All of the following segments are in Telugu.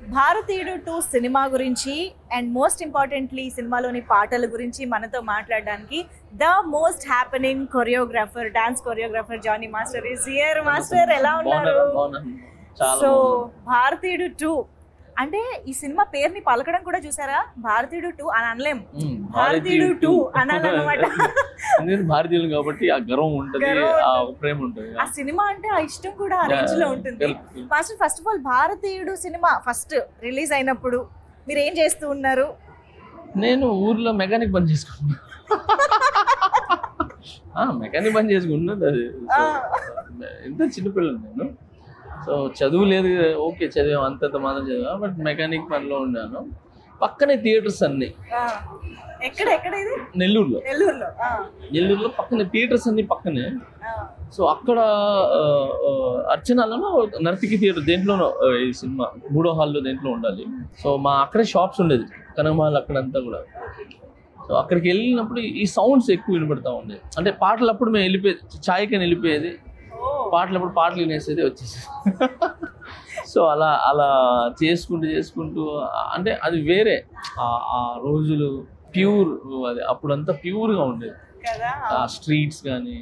భారతీయుడు టూ సినిమా గురించి అండ్ మోస్ట్ ఇంపార్టెంట్లీ సినిమాలోని పాటల గురించి మనతో మాట్లాడడానికి the most happening choreographer dance choreographer Jani master is here master ఎలా ఉన్నారు బాగున్నారా? బాగున్నాను. చాలా సో బాగున్నాను. భారతీయుడు టూ అంటే ఈ సినిమా పేరుని పలకడం కూడా చూసారా భారతీయుడు టూ అని అనలేం ఉమ్, భారతీయుడు టూ అనాలన్నమాట ఎందుకంటే భారతీయులు కాబట్టి ఆ గర్వం ఉంటది గర్వం ఆ ఉంటది. ప్రేమ ఉంటది ఆ సినిమా అంటే ఆ ఇష్టం కూడా ఆ రేంజ్ లో ఉంటుంది master first of all Bharateeyudu సినిమా ఫస్ట్ రిలీజ్ అయినప్పుడు మీరు ఏం చేస్తూ ఉన్నారు నేను ఊర్లో మెకానిక్ పని చేసుకున్నా ఆ మెకానిక్ పని చేసుకున్నది అది ఆ. ఎంత చిన్నపిల్లలు నేను సో చదువు లేదు ఓకే చదివాం అంతంత మాత్రం చదివా బట్ మెకానిక్ పనిలో ఉన్నాను పక్కనే థియేటర్స్ అన్ని ఆ, ఎక్కడ ఎక్కడ ఇది నెల్లూరులో నెల్లూరులో ఆ, నెల్లూరులో పక్కనే థియేటర్స్ అన్ని పక్కనే ఆ, సో అక్కడ ఆ, ఆ, అర్చనాలలో నర్తికి థియేటర్ దేంట్లోనో ఆ, ఈ సినిమా మూడో హాల్లో దేంట్లో ఉండాలి సో మా అక్కడే షాప్స్ ఉండేది కనమాల్ అక్కడంతా కూడా సో అక్కడికి వెళ్ళినప్పుడు ఈ సౌండ్స్ ఎక్కువ వినపడతా ఉండేది అంటే పాటలు అప్పుడు మేము వెళ్ళిపోయేది ఛాయ్కని వెళ్ళిపోయేది ఓ, పాటలు అప్పుడు పాటలు వినేసేది వచ్చేసి సో అలా అలా చేసుకుంటూ చేసుకుంటూ ఆ- అంటే అది వేరే ఆ- ఆ రోజులు ప్యూర్ అది అప్పుడంతా ప్యూర్గా ఉండేది కదా ఆ స్ట్రీట్స్ కానీ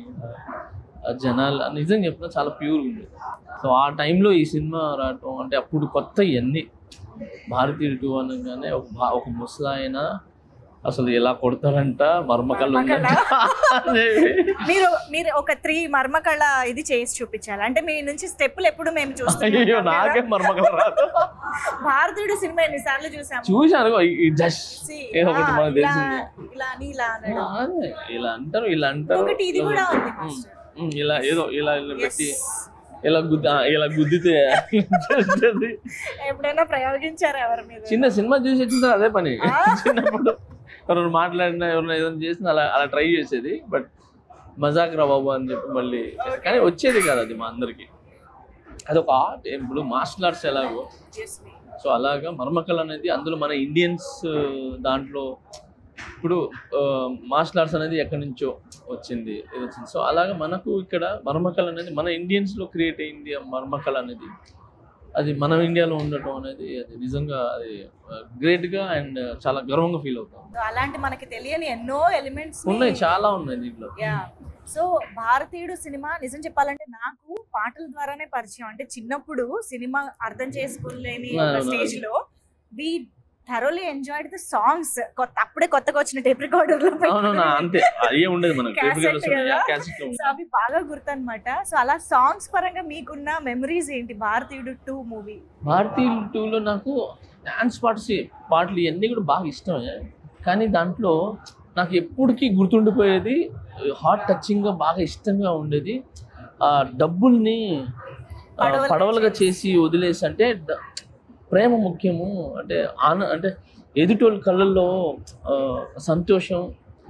ఆ జనాలు నిజంగా చెప్పిన చాలా ప్యూర్ ఉంది సో ఆ టైంలో ఈ సినిమా రావటం అంటే అప్పుడు కొత్త ఇవన్నీ భారతీయుడు టూ అనగానే ఒక భా- ఒక ముసలాయన అసలు ఎలా కొడతారంట మర్మకళ్ళు మర్మకళ్ళ? అనేవి. మీరు మీరు ఒక త్రీ మర్మకళ ఇది చేసి చూపించాలి అంటే మీ నుంచి స్టెప్పులు ఎప్పుడు మేము చూస్తాం అయ్యో నాకే మర్మకళ రాదు భారతీయుడు సినిమా ఎన్నిసార్లు చూసాము చూశాను ఈ జస్ట్ See, ఏదో ఒకటి ఆ, మనకు ఇలా తెలిసింది ఇలా అని ఇలా అనడం అదే, ఇలా అంటారు ఇలా అంటారు ఒకటి ఇది కూడా ఉంది ఉమ్, మాస్టర్ ఉమ్, ఇలా ఏదో ఇలా ఇలా Yes. పెట్టి ఇలా గుద్ద ఇలా గుద్దితే చేస్తుంది. ఎప్పుడైనా ప్రయోగించారా ఎవరి మీద చిన్న సినిమా చూసి వచ్చిన తర్వాత అదే పని ఆ. చిన్నప్పుడు ఎవరైనా మాట్లాడినా ఎవరైనా ఏదైనా చేసినా అలా అలా ట్రై చేసేది బట్ మజాక్ రా బాబు అని చెప్పి మళ్ళీ చేసేది. కానీ వచ్చేది కాదు అది మా అందరికి అది ఒక ఆర్ట్ ఇప్పుడు మార్షల్ ఆర్ట్స్ ఎలాగో Yes, me. సో అలాగా మర్మకళ అనేది అందులో మన ఇండియన్స్ దాంట్లో ఇప్పుడు మార్షల్ ఆర్ట్స్ అనేది ఎక్కడి నుంచో వచ్చింది ఇది వచ్చింది సో అలాగా మనకు ఇక్కడ మర్మకళ అనేది మన ఇండియన్స్లో క్రియేట్ అయింది ఆ మర్మకళ అనేది అది మన ఇండియాలో ఉండటం అనేది అది నిజంగా అది గ్రేట్గా అండ్ చాలా గర్వంగా ఫీల్ అవుతాం So, అలాంటి మనకి తెలియని ఎన్నో ఎలిమెంట్స్ ఉన్నాయి చాలా ఉన్నాయి దీంట్లో యా సో భారతీయుడు సినిమా నిజం చెప్పాలంటే నాకు పాటల ద్వారానే పరిచయం అంటే చిన్నప్పుడు సినిమా అర్థం చేసుకోలేని ఒక అవును, స్టేజ్ లో we thoroughly enjoyed the songs కొత్త అప్పుడే కొత్తగా వచ్చిన టేప్ రికార్డర్ లో అవునవునా అంతే అయ్యే ఉండేది మనకు Cassette కదా? క్యాసెట్ సో అవి బాగా గుర్తనమాట సో అలా సాంగ్స్ పరంగా మీకున్న మెమరీస్ ఏంటి భారతీయుడు టూ మూవీ భారతీయ టూలో నాకు డాన్స్ పార్ట్స్ పాటలు ఇవన్నీ కూడా బాగా ఇష్టమే కానీ దాంట్లో నాకు ఎప్పటికీ గుర్తుండిపోయేది హార్ట్ టచింగ్గా బాగా ఇష్టంగా ఉండేది ఆ డబ్బుల్ని ఆ, పడవలుగా పడవలుగా చేసి వదిలేసి అంటే ద- ప్రేమ ముఖ్యము అంటే ఆన అంటే ఎదుటోళ్ళ కళ్ళల్లో ఆ, సంతోషం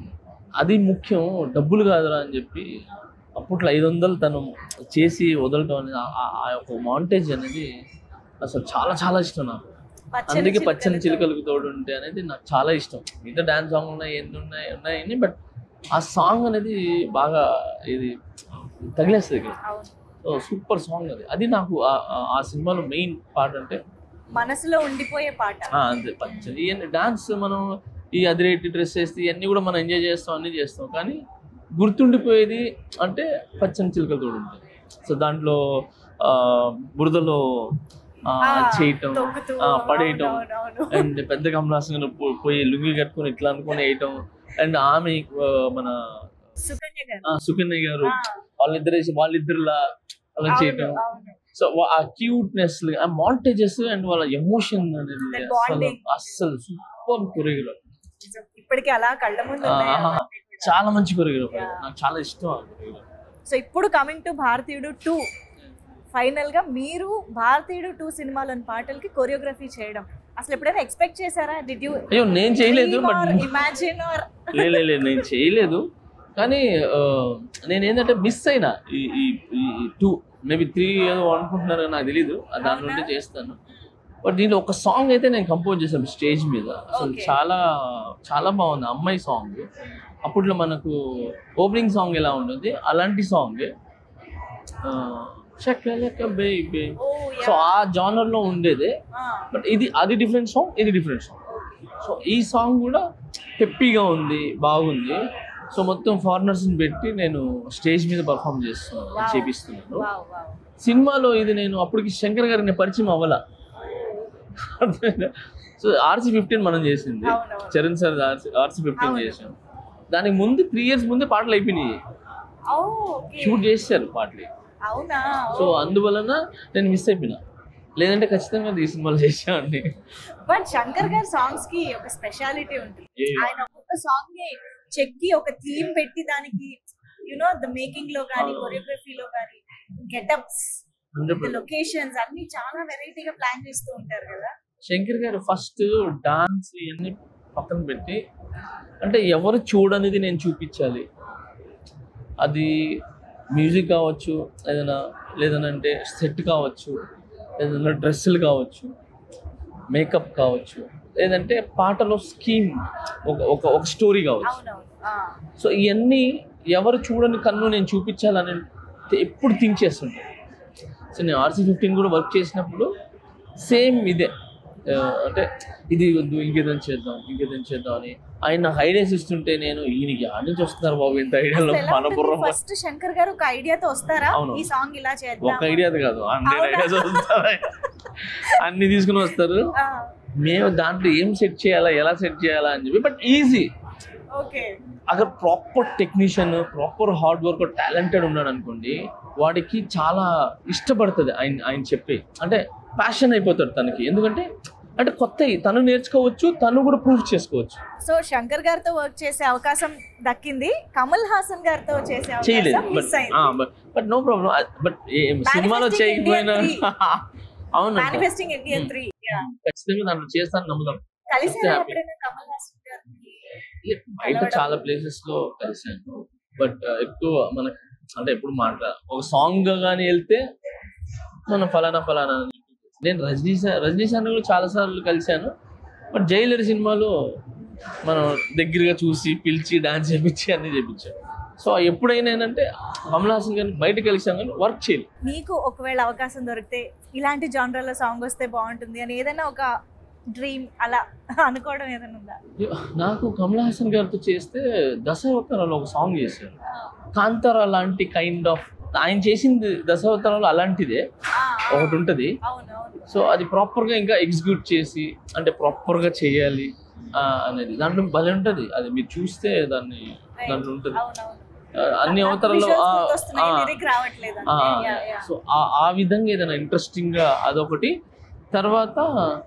అది ముఖ్యం డబ్బులు కాదురా అని చెప్పి అప్పట్లో ఐదు వందలు తను చేసి వదలటం అనేది ఆ- ఆ- ఆ యొక్క మాంటేజ్ అనేది అసలు చాలా చాలా ఇష్టం నాకు అందుకే పచ్చని చిలుకలకు తోడు ఉంటే అనేది నాకు చాలా ఇష్టం మిగతా డాన్స్ సాంగ్ ఉన్నాయి ఎన్ని ఉన్నాయి ఉన్నాయని బట్ ఆ సాంగ్ అనేది బాగా ఇది తగిలేస్తుంది ఇక్కడ సో సూపర్ సాంగ్ అది అది నాకు ఆ- ఆ- ఆ సినిమాలో మెయిన్ పార్ట్ అంటే మనసులో ఉండిపోయే పాట ఆ, అంతే పచ్చని ఇవన్నీ డాన్స్ మనం ఈ అదిరేటి డ్రెస్ వేస్తే ఇవన్నీ కూడా మనం ఎంజాయ్ చేస్తాం అన్నీ చేస్తాం కానీ గుర్తుండిపోయేది అంటే పచ్చని చిలుకల తోడు ఉంటుంది సో దాంట్లో ఆ, బురదలో ఆ, ఆ, చేయటం తొక్కుతూ, ఆ, పడేయటం అవునవునవును. అండ్ పెద్ద కమలాసన్ పోయి లుంగి కట్టుకొని ఇట్లా అనుకొని వేయటం అండ్ ఆమె ఆ, మన సుకన్య గారు ఆ, సుకన్య గారు ఆ, వాళ్ళిద్దరు వాళ్ళిద్దరులా అలా అవును, చేయటం అవును. సో ఆ క్యూట్నెస్ ఆ మాంటేజెస్ అండ్ వాళ్ళ ఎమోషన్ అనేది That అసలు bonding. అస్సలు సూపర్ కొరియోగ్రాఫ్ నిజం. ఇప్పటికీ అలా కళ్ళ ముందు ఆ, ఉన్నాయి ఆహా. అవన్నీ కూడా. చాలా మంచి కొరియోగ్రాఫ్ Yeah. నాకు చాలా ఇష్టం ఆ choreography. సో ఇప్పుడు coming to Bharateeyudu two final గా మీరు భారతీయుడు టూ సినిమాలోని పాటలకి కొరియోగ్రఫీ చేయడం అసలు ఎప్పుడైనా ఎక్స్పెక్ట్ చేశారా డిడ్ యూ అయ్యో నేను చేయలేదు బట్ ఇమాజిన్ ఆర్ లే లే, లే, నేను చేయలేదు కానీ ఆ, నేను ఏంటంటే మిస్ అయినా ఈ ఈ టూ మేబీ త్రీ ఏదో అనుకుంటున్నారు కానీ నాకు తెలీదు ఆ దాని నుండి అవునా? చేస్తాను బట్ దీంట్లో ఒక సాంగ్ అయితే నేను కంపోజ్ చేశాను స్టేజ్ మీద అసలు Okay. చాలా చాలా బాగుంది అమ్మాయి సాంగ్ అప్పట్లో మనకు ఓపెనింగ్ సాంగ్ ఎలా ఉంటుంది అలాంటి song shakalaka baby oh so ఆ జానర్ లో ఉండేదే బట్ ఇది అది డిఫరెంట్ సాంగ్ ఇది డిఫరెంట్ సాంగ్ సో ఈ సాంగ్ కూడా పెప్పీగా ఉంది బాగుంది సో మొత్తం ఫారినర్స్ ని పెట్టి నేను స్టేజ్ మీద పర్ఫామ్ చేస్తున్నాను Wow. చేపిస్తున్నాను వావ్ వావ్ సినిమాలో ఇది నేను అప్పటికి శంకర్ గారికి నేను పరిచయం అవ్వాల సో ఆర్సీ ఫిఫ్టీన్ మనం చేసింది అవునవును. Charan sir RC RC fifteen అవును. చేసాం దానికి ముందు త్రీ ఇయర్స్ ముందే పాటలు అయిపోయినాయి ఓ ఓకే షూట్ చేశారు పాటలు అవునా సో అందువలన నేను మిస్ అయిపోయినా లేదంటే ఖచ్చితంగా ఈ సినిమాలో చేసామండి బట్ శంకర్ గారి సాంగ్స్ కి ఒక స్పెషాలిటీ ఉంటుంది ఏ- ఆయన ఒక్కొక్క సాంగ్ ని చెక్కి ఒక థీమ్ పెట్టి దానికి యునో ద మేకింగ్ లో కానీ అవును. కొరియోగ్రఫీలో కానీ గెటప్స్ హండ్రెడ్ పర్సెంట్ లొకేషన్స్ అన్ని చాలా వెరైటీగా ప్లాన్ చేస్తూ ఉంటారు కదా శంకర్ గారు ఫస్ట్ డాన్స్ ఇవన్నీ పక్కన పెట్టి అంటే ఎవరు చూడనిది నేను చూపించాలి అది మ్యూజిక్ కావచ్చు ఏదైనా లేదనంటే సెట్ కావచ్చు ఏదైనా డ్రెస్సులు కావచ్చు మేకప్ కావచ్చు లేదంటే పాటలో స్కీమ్ ఒక ఒక ఒక స్టోరీ కావచ్చు అవునవును ఆ, సో ఇవన్నీ ఎవరు చూడని కన్ను నేను చూపించాలని ఎప్పుడు థింక్ చేస్తుంటాను సో నేను ఆర్సీ ఫిఫ్టీన్ కూడా వర్క్ చేసినప్పుడు సేమ్ ఇదే ఆ, అంటే ఇది వద్దు ఇంకేదైనా చేద్దాం ఇంకేదైనా చేద్దాం అని ఆయన నాకు ఐడియాస్ ఇస్తుంటే నేను ఈయనకి ఆడ నుంచి వస్తున్నారు బాబు ఇంత ఐడియాలో అసలు ఎలా మన ఉంటుంది? బుర్ర ఫస్ట్ శంకర్ గారు ఒక ఐడియాతో వస్తారా అవును. ఈ సాంగ్ ఇలా ఒక చేద్దాం ఐడియా కాదు హండ్రెడ్ అవునా? ఐడియాస్ వస్తారు అన్ని తీసుకుని వస్తారు ఆ, మేము దాంట్లో ఏం సెట్ చేయాలా ఎలా సెట్ చేయాలా అని చెప్పి బట్ ఈజీ ఓకే అక్కడ proper technician proper hard work talented ఉన్నాడు అనుకోండి వాడికి చాలా ఇష్టపడుతుంది ఆయన ఆయన చెప్పి అంటే ప్యాషన్ అయిపోతాడు తనకి ఎందుకంటే అంటే కొత్త తను నేర్చుకోవచ్చు తను కూడా ప్రూఫ్ చేసుకోవచ్చు సో శంకర్ గారితో వర్క్ చేసే అవకాశం దక్కింది కమల్ హాసన్ గారితో చేసే చేయలేదు అవకాశం బట్ మిస్ అయింది బట్ నో ప్రాబ్లం బట్ సినిమాలో Manifesting చేయకపోయినా India అవును మేనిఫెస్టింగ్ ఇండియన్ త్రీ ఖచ్చితంగా దాంట్లో చేస్తాను నమ్ముదాం కలిసి Happy. ఎప్పుడైనా కమల్ హాసన్ గారిని బయట కలవడం. చాలా ప్లేసెస్ లో కలిసాను బట్ ఎక్కువ మనకి అంటే ఎప్పుడు మాట్లా ఒక సాంగ్ గానీ వెళ్తే మనం ఫలానా ఫలానా అని చెప్పి. నేను రజనీ సార్ రజనీ సార్ని కూడా చాలా సార్లు కలిశాను బట్ జైలర్ సినిమాలో మనం దగ్గరగా చూసి పిలిచి డాన్స్ చేపించి అన్ని చేపించాం సో ఎప్పుడైనా ఏంటంటే కమల్ హాసన్ గారిని బయట కలిసాం కానీ వర్క్ చేయలేదు మీకు ఒకవేళ అవకాశం దొరికితే ఇలాంటి జానరాలో సాంగ్ వస్తే బాగుంటుంది అని ఏదైనా ఒక డ్రీమ్ అలా అనుకోవడం ఏదైనా ఉందా నాకు కమల్ హాసన్ గారితో చేస్తే దశావతారాలు ఒక సాంగ్ చేశారు కాంతారా లాంటి కైండ్ ఆఫ్ ఆయన చేసింది దశావతారాలు అలాంటిదే ఆ, ఆ, ఒకటి ఉంటుంది అవును అవును సో అది ప్రాపర్గా ఇంకా ఎగ్జిక్యూట్ చేసి అంటే ప్రాపర్గా చేయాలి ఆ, అనేది దాంట్లో భలే ఉంటుంది అది మీరు చూస్తే దాన్ని దాంట్లో ఉంటుంది అవునవును ఆ, అన్ని అవతారాల్లో ఆ, ఆ, లిరిక్ రావట్లేదు ఆ, అంతే. Yeah, yeah. సో ఆ- ఆ విధంగా ఏదైనా ఇంట్రెస్టింగ్ గా అదొకటి తర్వాత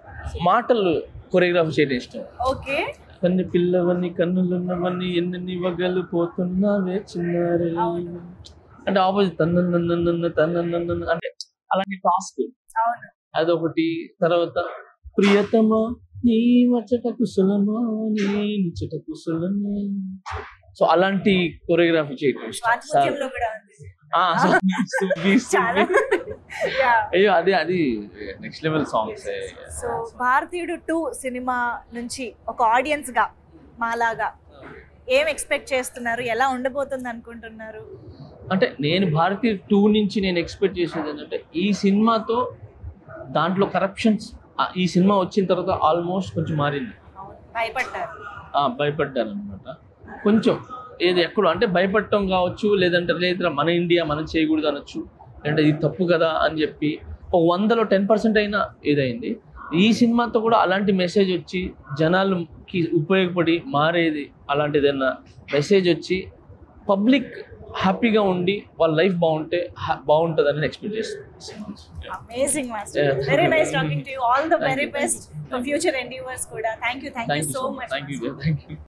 మాటలు కొరియోగ్రాఫ్ చేయడం ఇష్టం ఓకే కన్ను పిల్లవన్నీ కన్నులున్నవన్నీ ఎన్ని వగలు పోతున్నావే చిన్నారే అవును. అంటే ఆపోజిట్ తన్న తన్న అంటే అలాంటి టాస్క్ అవును అదొకటి తర్వాత ప్రియతమా నీ వచ్చట కుశలమా నీ నిచ్చట కుశలమా సో అలాంటి కొరియోగ్రఫీ చేయడం ఇష్టం సార్ వాత్సల్యంలో కూడా ఉంది ఆ, సుబ్బి, చాలా సుబ్బి. Yeah. అయ్యో అది అది next level songs so Bharateeyudu two సినిమా నుంచి ఒక ఆడియన్స్ గా మాలాగా ఏం ఎక్స్పెక్ట్ చేస్తున్నారు ఎలా ఉండబోతుంది అనుకుంటున్నారు అంటే నేను భారతీయ టూ నుంచి నేను ఎక్స్పెక్ట్ చేసేది ఏంటంటే ఈ సినిమాతో దాంట్లో కరప్షన్స్ ఈ సినిమా వచ్చిన తర్వాత ఆల్మోస్ట్ కొంచెం మారింది అవును, భయపడ్డారు ఆ, భయపడ్డారనమాట కొంచెం ఏది ఎక్కడ అంటే భయపడటం కావచ్చు లేదంటే లేదంటే మన ఇండియా మనం చేయకూడదు అనొచ్చు లేదంటే ఇది తప్పు కదా అని చెప్పి ఒక వందలో టెన్ పర్సెంట్ అయినా ఇదైంది ఈ సినిమాతో కూడా అలాంటి మెసేజ్ వచ్చి జనాలకి ఉపయోగపడి మారేది అలాంటిదైనా మెసేజ్ వచ్చి పబ్లిక్ హ్యాపీగా ఉండి వాళ్ళ లైఫ్ బాగుంటే హ్యా- బాగుంటుందని ఎక్స్పెక్ట్ చేస్తాను amazing master Yeah. Very nice talking to all the Thank very you, thank best for future endeavours కూడా thank you thank you thank you so so much thank you thank you